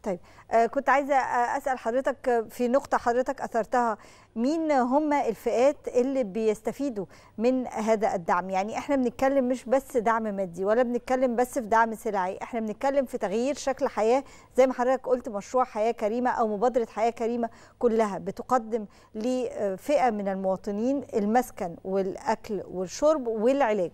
طيب آه كنت عايزه اسال حضرتك في نقطه حضرتك اثرتها مين هم الفئات اللي بيستفيدوا من هذا الدعم يعني احنا بنتكلم مش بس دعم مادي ولا بنتكلم بس في دعم سلعي احنا بنتكلم في تغيير شكل حياه زي ما حضرتك قلت مشروع حياه كريمه او مبادره حياه كريمه كلها بتقدم لفئه من المواطنين المسكن والاكل والشرب والعلاج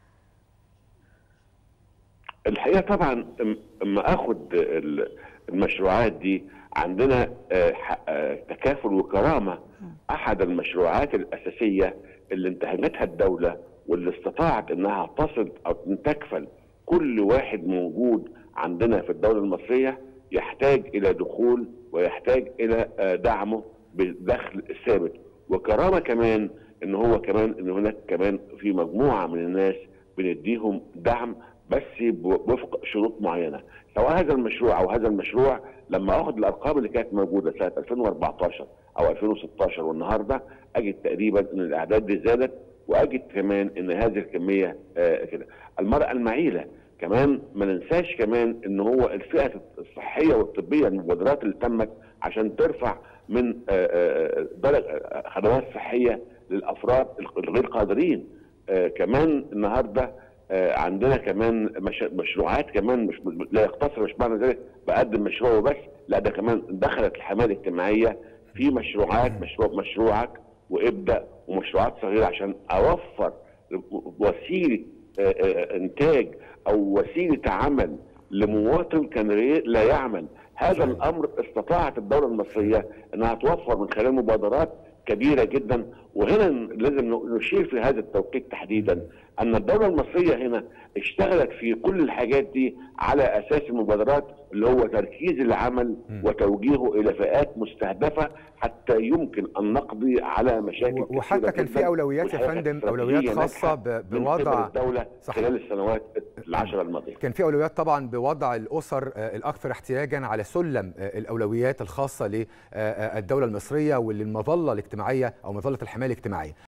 الحقيقه طبعا اما اخد المشروعات دي عندنا تكافل وكرامه احد المشروعات الاساسيه اللي انتهجتها الدوله واللي استطاعت انها تصل او تكفل كل واحد موجود عندنا في الدوله المصريه يحتاج الى دخول ويحتاج الى دعمه بالدخل الثابت وكرامه كمان ان هو كمان ان هناك كمان في مجموعه من الناس بنديهم دعم بس وفق شروط معينه سواء هذا المشروع او هذا المشروع لما اخذ الارقام اللي كانت موجوده سنه 2014 او 2016 والنهارده اجد تقريبا ان الاعداد دي زادت واجد كمان ان هذه الكميه آه كده المراه المعيله كمان ما ننساش كمان ان هو الفئه الصحيه والطبيه المبادرات اللي تمت عشان ترفع من آه آه خدمات صحيه للافراد الغير قادرين كمان النهارده عندنا كمان مش مشروعات كمان مش لا يقتصر مش معنى ذلك بقدم مشروع وبس لا ده كمان دخلت الحمايه الاجتماعيه في مشروعات مشروع مشروعك وابدا ومشروعات صغيره عشان اوفر وسيله انتاج او وسيله عمل لمواطن كان لا يعمل هذا الامر استطاعت الدوله المصريه انها توفر من خلال مبادرات كبيره جدا وهنا لازم نشير في هذا التوقيت تحديدا ان الدوله المصريه هنا اشتغلت في كل الحاجات دي على اساس المبادرات اللي هو تركيز العمل وتوجيهه الى فئات مستهدفه حتى يمكن ان نقضي على مشاكل وحتى كان في اولويات يا فندم اولويات خاصه بوضع الدوله صحيح. خلال السنوات العشره الماضيه كان في اولويات طبعا بوضع الاسر الاكثر احتياجا على سلم الاولويات الخاصه للدوله المصريه وللمظله الاجتماعيه او مظله الحمايه الاجتماعيه